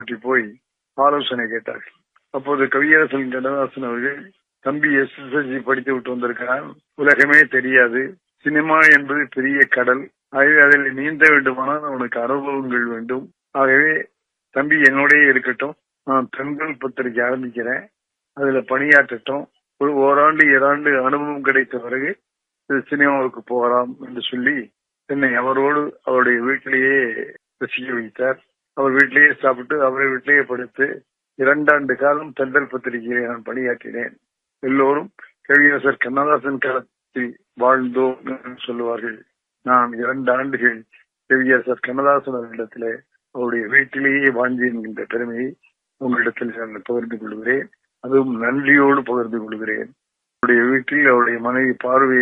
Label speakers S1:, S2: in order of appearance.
S1: பற்றி போய் ஆலோசனை கேட்டார்கள் அப்போது கவியரசன் கண்ணதாசன் அவர்கள் தம்பி எஸ்எஸ்எல்சி படித்து விட்டு வந்திருக்கிறான் உலகமே தெரியாது சினிமா என்பது பெரிய கடல் ஆகவே அதில் நீந்த வேண்டுமானால் அவனுக்கு அனுபவங்கள் வேண்டும் ஆகவே தம்பி என்னோடய இருக்கட்டும் நான் பெண்கள் பத்திரிகை ஆரம்பிக்கிறேன் அதுல பணியாற்றட்டும் ஒரு ஓராண்டு இராண்டு அனுபவம் கிடைத்த பிறகு சினிமாவுக்கு போகலாம் என்று சொல்லி என்னை அவரோடு அவருடைய வீட்டிலேயே ரசிக்க வைத்தார் அவர் வீட்டிலேயே சாப்பிட்டு அவரை வீட்டிலேயே படுத்து இரண்டாண்டு காலம் தென்றல் பத்திரிகையிலே நான் பணியாற்றினேன் எல்லோரும் கவியரசர் கண்ணதாசன் காலத்தில் வாழ்ந்தோம் என்று சொல்லுவார்கள் நான் இரண்டு ஆண்டுகள் கவியரசர் கண்ணதாசன் அவரிடத்திலே அவருடைய வீட்டிலேயே வாழ்ந்தேன் என்கின்ற பெருமையை உங்களிடத்தில் நான் பகிர்ந்து கொள்கிறேன் அதுவும் நன்றியோடு பகிர்ந்து கொள்கிறேன் அவருடைய வீட்டில் அவருடைய மனைவி பார்வை